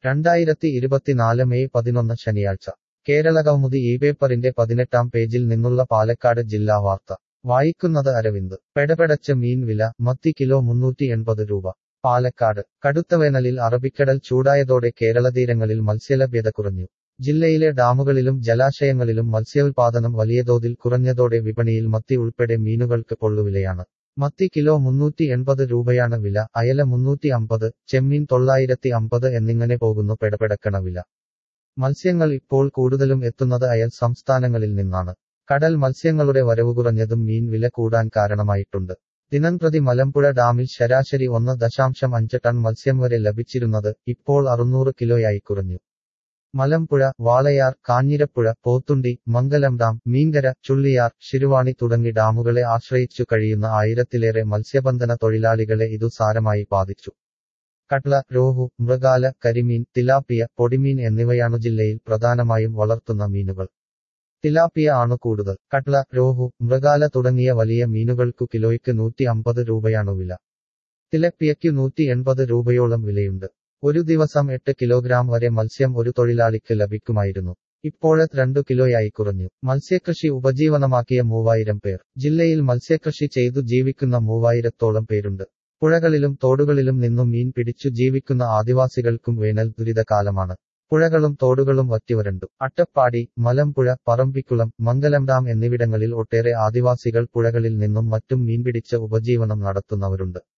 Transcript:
രണ്ടായിരത്തി ഇരുപത്തിനാല് മെയ് പതിനൊന്ന് ശനിയാഴ്ച കേരള കൗമുദി ഈ പേപ്പറിന്റെ പതിനെട്ടാം പേജിൽ നിന്നുള്ള പാലക്കാട് ജില്ലാ വാർത്ത വായിക്കുന്നത് അരവിന്ദ് പെടപെടച്ച മീൻ വില മത്തി കിലോ മുന്നൂറ്റി എൺപത് രൂപ പാലക്കാട് കടുത്ത വേനലിൽ അറബിക്കടൽ ചൂടായതോടെ കേരളതീരങ്ങളിൽ മത്സ്യലഭ്യത കുറഞ്ഞു ജില്ലയിലെ ഡാമുകളിലും ജലാശയങ്ങളിലും മത്സ്യോൽപാദനം വലിയ തോതിൽ കുറഞ്ഞതോടെ വിപണിയിൽ മത്തി ഉൾപ്പെടെ മീനുകൾക്ക് പൊള്ളുവിലയാണ് മത്തി കിലോ മുന്നൂറ്റി എൺപത് രൂപയാണ് വില അയല മുന്നൂറ്റി അമ്പത് ചെമ്മീൻ തൊള്ളായിരത്തി അമ്പത് എന്നിങ്ങനെ പോകുന്നു പെടപെടക്കണ വില മത്സ്യങ്ങൾ ഇപ്പോൾ കൂടുതലും എത്തുന്നത് അയൽ സംസ്ഥാനങ്ങളിൽ നിന്നാണ് കടൽ മത്സ്യങ്ങളുടെ വരവ് കുറഞ്ഞതും മീൻ വില കൂടാൻ കാരണമായിട്ടുണ്ട് ദിനംപ്രതി മലമ്പുഴ ഡാമിൽ ശരാശരി ഒന്ന് ദശാംശം അഞ്ച് ടൺ മത്സ്യം വരെ ലഭിച്ചിരുന്നത് ഇപ്പോൾ അറുന്നൂറ് കിലോയായി കുറഞ്ഞു മലമ്പുഴ വാളയാർ കാഞ്ഞിരപ്പുഴ പോത്തുണ്ടി മംഗലം ഡാം മീങ്കര ചുള്ളിയാർ ശിരുവാണി തുടങ്ങി ഡാമുകളെ ആശ്രയിച്ചു കഴിയുന്ന ആയിരത്തിലേറെ മത്സ്യബന്ധന തൊഴിലാളികളെ ഇതു സാരമായി ബാധിച്ചു കട്ല രോഹു മൃഗാല കരിമീൻ തിലാപ്പിയ പൊടിമീൻ എന്നിവയാണു ജില്ലയിൽ പ്രധാനമായും വളർത്തുന്ന മീനുകൾ തിലാപ്പിയ ആണ് കൂടുതൽ കട്ല രോഹു മൃഗാല തുടങ്ങിയ വലിയ മീനുകൾക്കു കിലോയ്ക്ക് നൂറ്റി അമ്പത് രൂപയാണു വില തിലപ്പിയയ്ക്കു നൂറ്റി എൺപത് രൂപയോളം വിലയുണ്ട് ഒരു ദിവസം എട്ട് കിലോഗ്രാം വരെ മത്സ്യം ഒരു തൊഴിലാളിക്ക് ലഭിക്കുമായിരുന്നു ഇപ്പോഴത് രണ്ടു കിലോയായി കുറഞ്ഞു മത്സ്യകൃഷി ഉപജീവനമാക്കിയ മൂവായിരം പേർ ജില്ലയിൽ മത്സ്യകൃഷി ചെയ്തു ജീവിക്കുന്ന മൂവായിരത്തോളം പേരുണ്ട് പുഴകളിലും തോടുകളിലും നിന്നും മീൻ പിടിച്ചു ജീവിക്കുന്ന ആദിവാസികൾക്കും വേനൽ ദുരിതകാലമാണ് പുഴകളും തോടുകളും വറ്റിവരണ്ടു അട്ടപ്പാടി മലമ്പുഴ പറമ്പിക്കുളം മംഗലം ഡാം എന്നിവിടങ്ങളിൽ ഒട്ടേറെ ആദിവാസികൾ പുഴകളിൽ നിന്നും മറ്റും മീൻപിടിച്ച് ഉപജീവനം നടത്തുന്നവരുണ്ട്